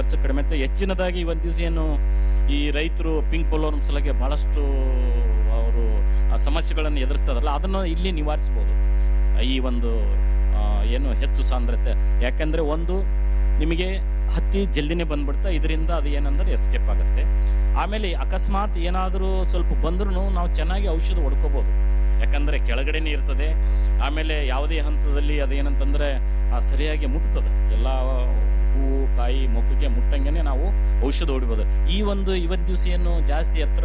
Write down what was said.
ಖರ್ಚು ಕಡಿಮೆ ಆಗುತ್ತೆ ಹೆಚ್ಚಿನದಾಗಿ ಇವತ್ತು ದಿವಸ ಏನು ಈ ರೈತರು ಪಿಂಕ್ ಪೋಲೋರ್ ಸಲಗೆ ಬಹಳಷ್ಟು ಅವರು ಸಮಸ್ಯೆಗಳನ್ನು ಎದುರಿಸ್ತದಲ್ಲ ಅದನ್ನು ಇಲ್ಲಿ ನಿವಾರಿಸಬಹುದು ಈ ಒಂದು ಆ, ಏನು ಹೆಚ್ಚು ಸಾಂದ್ರತೆ ಯಾಕಂದ್ರೆ ಒಂದು ನಿಮಗೆ ಹತ್ತಿ ಜಲ್ದಿನೇ ಬಂದ್ಬಿಡ್ತಾ ಇದರಿಂದ ಅದು ಏನಂದ್ರೆ ಎಸ್ಕೇಪ್ ಆಗುತ್ತೆ ಆಮೇಲೆ ಅಕಸ್ಮಾತ್ ಏನಾದರೂ ಸ್ವಲ್ಪ ಬಂದ್ರೂ ನಾವು ಚೆನ್ನಾಗಿ ಔಷಧ ಹೊಡ್ಕೋಬಹುದು ಯಾಕಂದ್ರೆ ಕೆಳಗಡೆನೇ ಇರ್ತದೆ ಆಮೇಲೆ ಯಾವುದೇ ಹಂತದಲ್ಲಿ ಅದೇನಂತಂದ್ರೆ ಆ, ಸರಿಯಾಗಿ ಮುಟ್ತದೆ ಎಲ್ಲ ಹೂವು ಕಾಯಿ ಮೊಗ್ಗಿಗೆ ಮುಟ್ಟಂಗೆನೆ ನಾವು ಔಷಧ ಹೊಡಿಬೋದು ಈ ಒಂದು ಇವತ್ತು ದಿವಸ ಏನು ಜಾಸ್ತಿ ಎತ್ತರ